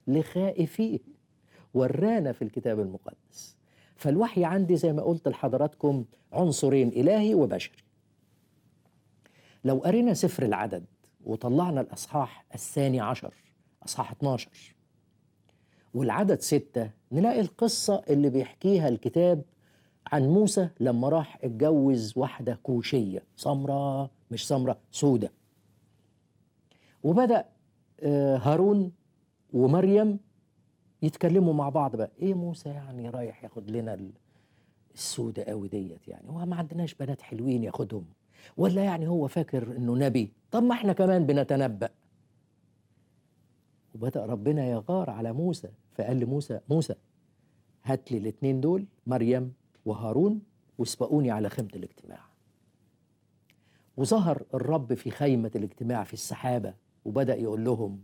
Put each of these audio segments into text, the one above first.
لخائفيه ورانا في الكتاب المقدس فالوحي عندي زي ما قلت لحضراتكم عنصرين إلهي وبشري لو قرينا سفر العدد وطلعنا الأصحاح الثاني عشر أصحاح 12 والعدد ستة نلاقي القصة اللي بيحكيها الكتاب عن موسى لما راح اتجوز واحدة كوشية سمرة مش سمرة سودة وبدأ آه، هارون ومريم يتكلموا مع بعض بقى ايه موسى يعني رايح ياخد لنا ال- السودة قوي ديت يعني هو ما عندناش بنات حلوين ياخدهم ولا يعني هو فاكر انه نبي طب ما احنا كمان بنتنبأ وبدأ ربنا يغار على موسى فقال لموسى موسى هات لي الاثنين دول مريم وهارون واسبقوني على خيمة الاجتماع وظهر الرب في خيمة الاجتماع في السحابة وبدأ يقول لهم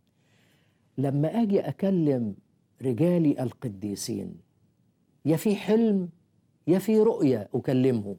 لما أجي أكلم رجالي القديسين يا في حلم يا في رؤية أكلمه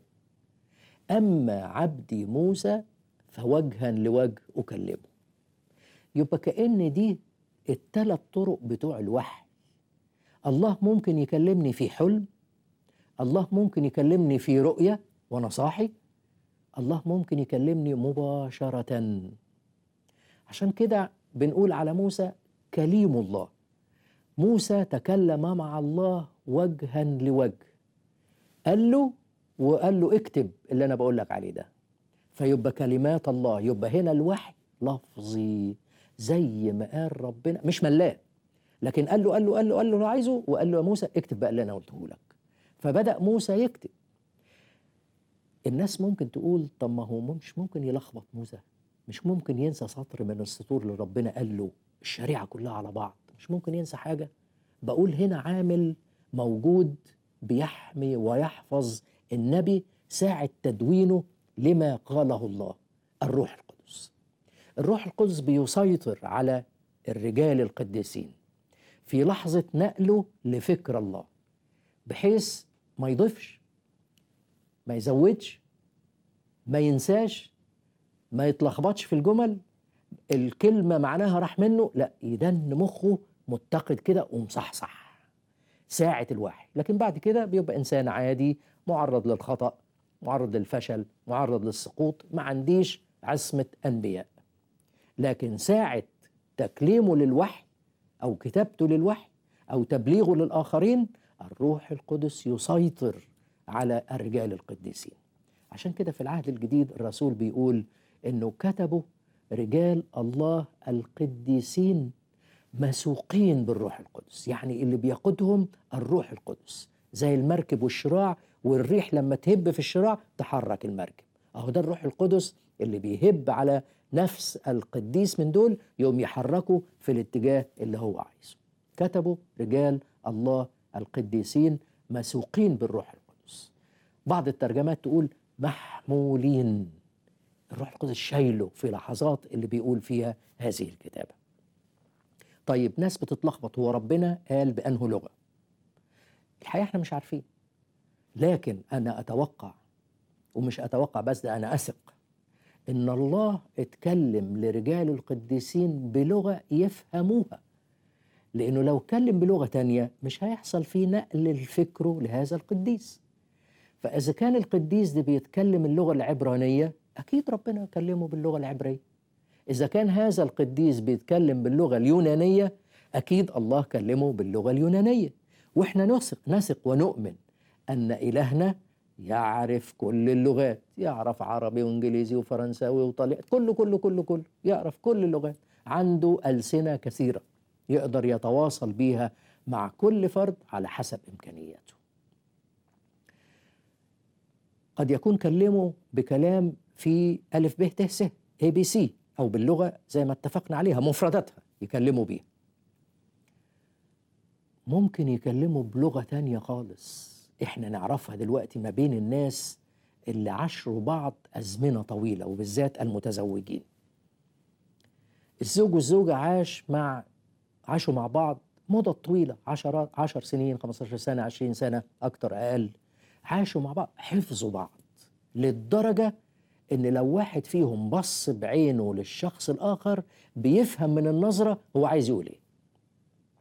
أما عبدي موسى فوجها لوجه أكلمه يبقى كأن دي التلات طرق بتوع الوحي الله ممكن يكلمني في حلم الله ممكن يكلمني في رؤية وأنا صاحي الله ممكن يكلمني مباشرة عشان كده بنقول على موسى كليم الله موسى تكلم مع الله وجها لوجه قال له وقال له اكتب اللي انا بقول لك عليه ده فيبقى كلمات الله يبقى هنا الوحي لفظي زي ما قال ربنا مش ملاه لكن قال له قال له قال له قال له اللي عايزه وقال له يا موسى اكتب بقى اللي انا قلته لك فبدا موسى يكتب الناس ممكن تقول طب ما هو مش ممكن يلخبط موسى مش ممكن ينسى سطر من السطور اللي ربنا قال له الشريعه كلها على بعض مش ممكن ينسى حاجه بقول هنا عامل موجود بيحمي ويحفظ النبي ساعة تدوينه لما قاله الله الروح القدس الروح القدس بيسيطر على الرجال القديسين في لحظة نقله لفكر الله بحيث ما يضيفش ما يزودش ما ينساش ما يتلخبطش في الجمل الكلمة معناها راح منه لا يدن مخه متقد كده ومصحصح ساعة الوحي لكن بعد كده بيبقى إنسان عادي معرض للخطأ معرض للفشل معرض للسقوط ما عنديش عصمة أنبياء لكن ساعة تكليمه للوحي أو كتابته للوحي أو تبليغه للآخرين الروح القدس يسيطر على الرجال القديسين عشان كده في العهد الجديد الرسول بيقول إنه كتبوا رجال الله القديسين مسوقين بالروح القدس يعني اللي بيقودهم الروح القدس زي المركب والشراع والريح لما تهب في الشراع تحرك المركب اهو ده الروح القدس اللي بيهب على نفس القديس من دول يوم يحركه في الاتجاه اللي هو عايزه كتبوا رجال الله القديسين مسوقين بالروح القدس بعض الترجمات تقول محمولين الروح القدس شايله في لحظات اللي بيقول فيها هذه الكتابه طيب ناس بتتلخبط هو ربنا قال بأنه لغة الحقيقة احنا مش عارفين لكن أنا أتوقع ومش أتوقع بس ده أنا أثق إن الله اتكلم لرجال القديسين بلغة يفهموها لأنه لو اتكلم بلغة تانية مش هيحصل فيه نقل الفكر لهذا القديس فإذا كان القديس ده بيتكلم اللغة العبرانية أكيد ربنا كلمه باللغة العبرية إذا كان هذا القديس بيتكلم باللغة اليونانية أكيد الله كلمه باللغة اليونانية وإحنا نثق نثق ونؤمن أن إلهنا يعرف كل اللغات يعرف عربي وإنجليزي وفرنساوي وطلياني كله كله كله كله يعرف كل اللغات عنده ألسنة كثيرة يقدر يتواصل بيها مع كل فرد على حسب إمكانياته قد يكون كلمه بكلام في ألف ب ت س اي بي سي أو باللغة زي ما اتفقنا عليها مفرداتها يكلموا بيها ممكن يكلموا بلغة تانية خالص احنا نعرفها دلوقتي ما بين الناس اللي عاشروا بعض أزمنة طويلة وبالذات المتزوجين الزوج والزوجة عاش مع عاشوا مع بعض مدة طويلة عشرات عشر سنين 15 سنة 20 سنة أكتر أقل عاشوا مع بعض حفظوا بعض للدرجة ان لو واحد فيهم بص بعينه للشخص الاخر بيفهم من النظره هو عايز يقول ايه